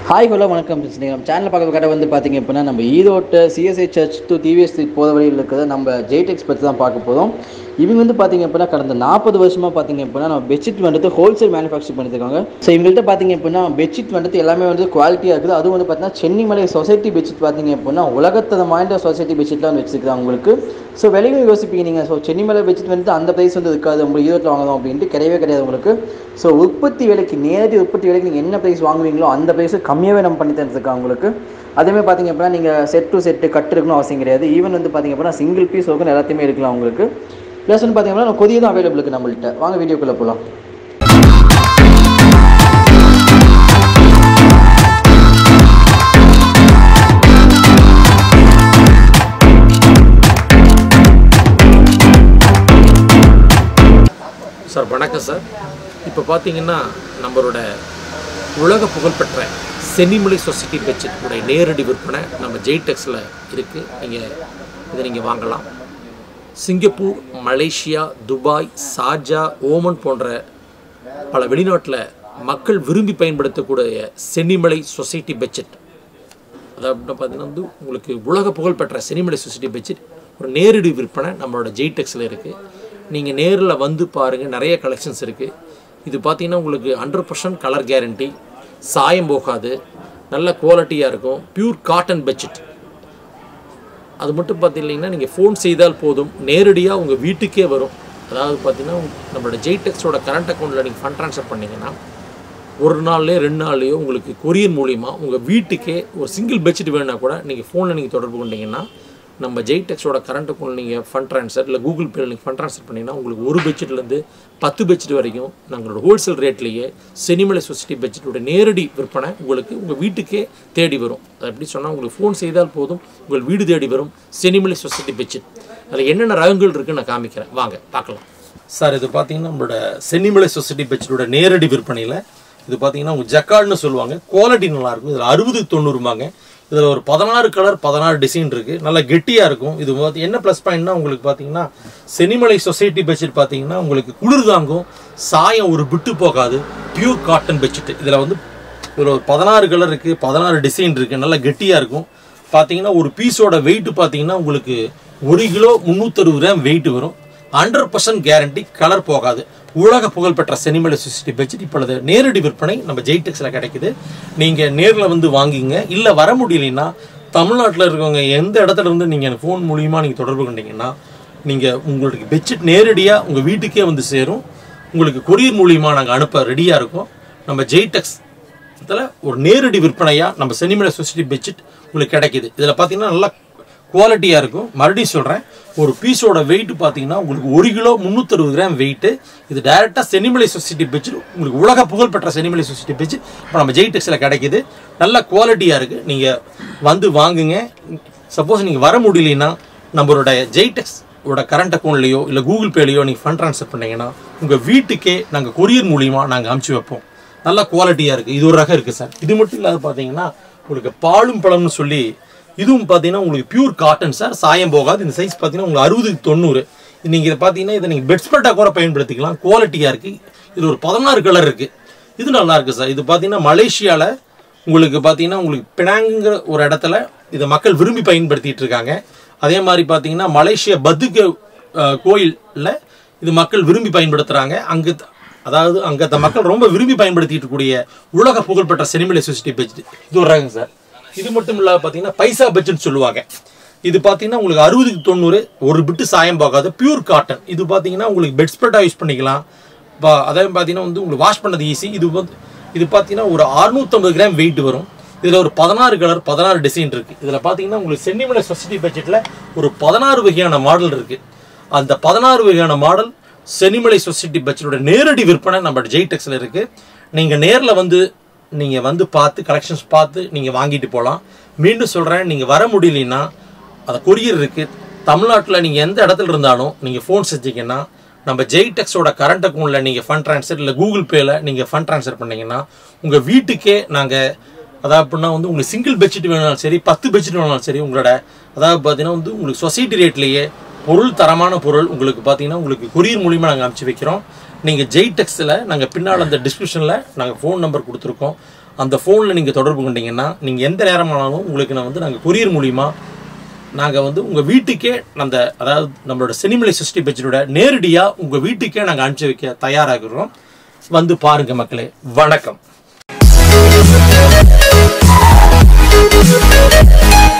hi hello வணக்கம் நீங்கள் நம்ம சேனல் பார்க்க கடை வந்து பார்த்தீங்க அப்படின்னா நம்ம ஈரோட்ட CSI church to TVS street போகிற வழியில் இருக்கிறது நம்ம ஜெய்டெக்ஸ் பற்றி தான் பார்க்க போகிறோம் இவங்க வந்து பார்த்தீங்க அப்படின்னா கடந்த நாற்பது வருஷமாக பார்த்தீங்க அப்படின்னா நம்ம பெட்ஷீட் வந்துட்டு ஹோல்சேல் மேனுஃபேக்சர் பண்ணியிருக்காங்க ஸோ இவங்கள்ட்ட பார்த்தீங்க அப்படின்னா பெட்ஷீட் வந்துட்டு எல்லாமே வந்து குவாலிட்டியாக இருக்குது அதுவும் வந்து பார்த்தீங்கன்னா சென்னிமலை சொசைட்டி பெட்ஷீட் பார்த்தீங்க அப்படின்னா உலகத்தரம் வாய்ந்த சொசைட்டி பெட்ஷீட்லாம் வந்து வச்சிருக்காங்க உங்களுக்கு ஸோ விலையும் யோசிப்பீங்க நீங்கள் ஸோ சென்னிமலை பெட்ஷீட் வந்துட்டு அந்த ப்ரைஸ் வந்து இருக்காது உங்களுக்கு ஈரோட்டில் வாங்கணும் அப்படின்ட்டு கிடையவே கிடையாது உங்களுக்கு ஸோ உற்பத்தி விலைக்கு நேரடி உற்பத்தி விலைக்கு நீங்கள் என்ன ப்ரைஸ் வாங்குவீங்களோ அந்த ப்ரைஸு கம்மியாகவே நம்ம பண்ணி தந்துருக்கோம் உங்களுக்கு அதேமாதிரி பார்த்தீங்க அப்படின்னா நீங்கள் செட் டு செட்டு கட்டு இருக்கணும் அவசியம் கிடையாது ஈவன் வந்து பார்த்தீங்க அப்படின்னா சிங்கிள் பீஸ் ஒர்க்கு எல்லாத்தையுமே எடுக்கலாம் உங்களுக்கு ப்ளஸ் வந்து பார்த்தீங்க அப்படின்னா கொதிய தான் அவைலபிள் இருக்குது நம்மள்ட்ட வாங்க வீடியோக்குள்ளே போகலாம் சார் வணக்கம் சார் இப்போ பார்த்தீங்கன்னா நம்மளோட உலக புகழ்பெற்ற சென்னிமலை சொசைட்டி பெட்ஷீட் உடைய நேரடி விற்பனை நம்ம ஜெய்டெக்ஸில் இருக்குது நீங்கள் இதை நீங்கள் வாங்கலாம் Singapore Malaysia Dubai Sharjah Oman போன்ற பல வெளிநாட்டில் மக்கள் விரும்பி பயன்படுத்தக்கூடிய சென்னிமலை சொசைட்டி பெட்ஷீட் அதாவது பார்த்தீங்கன்னா வந்து உங்களுக்கு உலக புகழ்பெற்ற சினிமலை சொசைட்டி பெட்ஷீட் ஒரு நேரடி விற்பனை நம்மளோட ஜெய்டெக்ஸில் இருக்குது நீங்கள் நேரில் வந்து பாருங்கள் நிறைய கலெக்ஷன்ஸ் இருக்குது இது பார்த்தீங்கன்னா உங்களுக்கு ஹண்ட்ரட் பர்சன்ட் கலர் கேரண்டி சாயம் போகாது நல்ல குவாலிட்டியாக இருக்கும் பியூர் காட்டன் பெட்ஷீட் அது மட்டும் பார்த்தீங்கன்னா நீங்கள் ஃபோன் செய்தால் போதும் நேரடியாக உங்கள் வீட்டுக்கே வரும் அதாவது பார்த்தீங்கன்னா நம்மளோட ஜெய்டெக்ஸோட கரண்ட் அக்கௌண்ட்டில் நீங்கள் ஃபண்ட் ட்ரான்ஸ்ஃபர் பண்ணீங்கன்னா ஒரு நாள்லேயே ரெண்டு நாள்லேயோ உங்களுக்கு கொரியர் மூலிமா உங்கள் வீட்டுக்கே ஒரு சிங்கிள் பெட்ஷீட் வேணும்னா கூட நீங்கள் ஃபோனில் நீங்கள் தொடர்பு கொண்டீங்கன்னா நம்ம ஜெய்டெக்ஸோட கரண்ட் அக்கௌண்ட் நீங்கள் ஃபண்ட் ட்ரான்ஸ்ஃபர் இல்லை கூகுள் பேயில் நீங்கள் ஃபண்ட் ட்ரான்ஸ்ஃபர் பண்ணிங்கன்னா உங்களுக்கு ஒரு பெட்ஷீட்லேருந்து பத்து பெட்ஷீட் வரைக்கும் நம்மளோட ஹோல்சேல் ரேட்லேயே செனிமலை சொசைட்டி பெட்ஷீட்டோட நேரடி விற்பனை உங்களுக்கு உங்கள் வீட்டுக்கே தேடி வரும் அது எப்படி சொன்னால் உங்களுக்கு ஃபோன் செய்தால் போதும் உங்கள் வீடு தேடி வரும் செனிமலை சொசைட்டி பெட்ஷீட் அதில் என்னென்ன ரகங்கள் இருக்குன்னு நான் காமிக்கிறேன் வாங்க பார்க்கலாம் சார் இது பார்த்தீங்கன்னா நம்மளோட சென்னிமலை சொசைட்டி பெட்ஷீட்டோட நேரடி விற்பனையில் இது பார்த்தீங்கன்னா உங்கள் ஜக்கார்டுன்னு சொல்லுவாங்க குவாலிட்டி நல்லாயிருக்கும் இதில் அறுபது தொண்ணூறுமாங்க இதில் ஒரு பதினாறு கலர் பதினாறு டிசைன் இருக்குது நல்லா கெட்டியாக இருக்கும் இது பார்த்து என்ன ப்ளஸ் பாயிண்ட்னா உங்களுக்கு பார்த்தீங்கன்னா செனிமலை சொசைட்டி பெட்ஷீட் பார்த்தீங்கன்னா உங்களுக்கு குளிர் தாங்கும் சாயம் ஒரு விட்டு போகாது பியூர் காட்டன் பெட்ஷீட் இதில் வந்து இதில் ஒரு பதினாறு கலர் இருக்குது பதினாறு டிசைன் இருக்குது நல்லா கெட்டியாக இருக்கும் பார்த்தீங்கன்னா ஒரு பீஸோட வெயிட் பார்த்தீங்கன்னா உங்களுக்கு ஒரு கிலோ முந்நூற்றறுபது கிராம் வெயிட் வரும் ஹண்ட்ரட் பர்சன்ட் கேரண்டி கலர் போகாது உலக புகழ்பெற்ற செனிமலை சொசைட்டி பெட்ஷீட் இப்பொழுது நேரடி விற்பனை நம்ம ஜெய்டெக்ஸில் கிடைக்குது நீங்கள் நேரில் வந்து வாங்கிங்க இல்லை வர முடியலைன்னா தமிழ்நாட்டில் இருக்கவங்க எந்த இடத்துல இருந்து நீங்கள் ஃபோன் மூலியமாக நீங்கள் தொடர்பு கொண்டீங்கன்னா நீங்கள் உங்களுக்கு பெட்ஷீட் நேரடியாக உங்கள் வீட்டுக்கே வந்து சேரும் உங்களுக்கு கொரியர் மூலியமாக நாங்கள் அனுப்ப ரெடியாக இருக்கோம் நம்ம ஜெய்டெக்ஸ் இதில் ஒரு நேரடி விற்பனையாக நம்ம செனிமலை சொசைட்டி பெட்ஷீட் உங்களுக்கு கிடைக்குது இதில் பார்த்தீங்கன்னா நல்லா குவாலிட்டியாக இருக்கும் மறுபடியும் சொல்கிறேன் ஒரு பீஸோட வெயிட் பார்த்தீங்கன்னா உங்களுக்கு ஒரு கிலோ முந்நூற்றறுபது கிராம் வெயிட்டு இது டைரெக்டாக செனிமலை சொசைட்டி பெட்ஷீட் உங்களுக்கு உலக புகழ்பெற்ற செனிமலை சொசைட்டி பெட்ஷீட் இப்போ நம்ம ஜெய்டெக்ஸில் கிடைக்குது நல்ல குவாலிட்டியாக இருக்குது நீங்கள் வந்து வாங்குங்க சப்போஸ் நீங்கள் வர முடியலன்னா நம்மளோட ஜெய்டெக்ஸ் ஓட கரண்ட் அக்கௌண்ட்லையோ இல்லை கூகுள் பேலையோ நீங்கள் ஃபண்ட் ட்ரான்ஸ்ஃபர் பண்ணீங்கன்னா உங்கள் வீட்டுக்கே நாங்கள் கொரியர் மூலியமாக நாங்கள் அமுச்சு வைப்போம் நல்ல குவாலிட்டியாக இருக்குது இது ஒரு ரகம் இருக்குது சார் இது மட்டும் இல்லாத பார்த்தீங்கன்னா உங்களுக்கு பாலும் பழம்னு சொல்லி இதுவும் பார்த்தீங்கன்னா உங்களுக்கு பியூர் காட்டன் சார் சாயம் போகாது இந்த சைஸ் பார்த்தீங்கன்னா உங்களுக்கு அறுபது தொண்ணூறு நீங்கள் இதை பார்த்தீங்கன்னா இதை நீங்கள் பெட்ஸ்பெட்டாக கூட பயன்படுத்திக்கலாம் குவாலிட்டியாக இருக்குது இது ஒரு பதினாறு கலர் இருக்குது இது நல்லா இருக்குது சார் இது பார்த்தீங்கன்னா மலேசியாவில் உங்களுக்கு பார்த்தீங்கன்னா உங்களுக்கு பினாங்குங்கிற ஒரு இடத்துல இதை மக்கள் விரும்பி பயன்படுத்திட்டு இருக்காங்க அதே மாதிரி பார்த்தீங்கன்னா மலேசியா பத்துக்க கோயிலில் இது மக்கள் விரும்பி பயன்படுத்துகிறாங்க அங்கே அதாவது அங்கே மக்கள் ரொம்ப விரும்பி பயன்படுத்திட்டு இருக்கக்கூடிய உலக புகழ்பெற்ற செனிமலை சொசைட்டி பெட்ஷீட் இது ஒரு ரகம் சார் இது மட்டும் இல்லாத பார்த்தீங்கன்னா பைசா பெட்ஷீட் சொல்லுவாங்க இது பார்த்தீங்கன்னா உங்களுக்கு அறுபதுக்கு தொண்ணூறு ஒரு பிட்டு சாயம் போகாது பியூர் காட்டன் இது பார்த்தீங்கன்னா உங்களுக்கு பெட் ஸ்ப்ரெட்டாக யூஸ் பண்ணிக்கலாம் இப்போ அதே பார்த்தீங்கன்னா வந்து உங்களுக்கு வாஷ் பண்ணது ஈஸி இது வந்து இது பார்த்தீங்கன்னா ஒரு அறுநூத்தம்பது கிராம் வெயிட் வரும் இதில் ஒரு பதினாறு கலர் பதினாறு டிசைன் இருக்குது இதில் பார்த்தீங்கன்னா உங்களுக்கு சென்னிமலை சொசைட்டி பட்ஜெட்டில் ஒரு பதினாறு வகையான மாடல் இருக்குது அந்த பதினாறு வகையான மாடல் சென்னிமலை சொசைட்டி பட்ஜெட்டோட நேரடி விற்பனை நம்ம ஜெய்டெக்ஸில் இருக்குது நீங்கள் நேரில் வந்து நீங்கள் வந்து பார்த்து கலெக்ஷன்ஸ் பார்த்து நீங்கள் வாங்கிட்டு போகலாம் மீண்டும் சொல்கிறேன் நீங்கள் வர முடியலன்னா அந்த கொரியர் இருக்குது தமிழ்நாட்டில் நீங்கள் எந்த இடத்துல இருந்தாலும் நீங்கள் ஃபோன் செஞ்சீங்கன்னா நம்ம ஜெய்டெக்ஸோட கரண்ட் அக்கௌண்ட்டில் நீங்கள் ஃபண்ட் ட்ரான்ஸ்ஃபர் இல்லை கூகுள் பேயில் நீங்கள் ஃபண்ட் ட்ரான்ஸ்ஃபர் பண்ணீங்கன்னா உங்கள் வீட்டுக்கே நாங்கள் அதாவது அப்படின்னா வந்து உங்களுக்கு சிங்கிள் பெட்ஷீட் வேணாலும் சரி பத்து பெட்ஷீட் வேணாலும் சரி உங்களோட அதாவது பார்த்தீங்கன்னா வந்து உங்களுக்கு சொசைட்டி ரேட்லேயே பொருள் தரமான பொருள் உங்களுக்கு பார்த்தீங்கன்னா உங்களுக்கு கொரியர் மூலியமாக நாங்கள் அனுப்பிச்சி வைக்கிறோம் நீங்கள் ஜெய்டெக்ஸில் நாங்கள் பின்னால் அந்த டிஸ்கிரிப்ஷனில் நாங்கள் ஃபோன் நம்பர் கொடுத்துருக்கோம் அந்த ஃபோனில் நீங்கள் தொடர்பு கொண்டீங்கன்னா நீங்கள் எந்த நேரமானாலும் உங்களுக்கு நான் வந்து நாங்கள் கொரியர் மூலிமா நாங்கள் வந்து உங்கள் வீட்டுக்கே அந்த அதாவது நம்மளோட சினிமலை சிஸ்டி பெட்ஜோட நேரடியாக உங்கள் வீட்டுக்கே நாங்கள் அனுப்பிச்சி வைக்க தயாராகிறோம் வந்து பாருங்க மக்களே வணக்கம்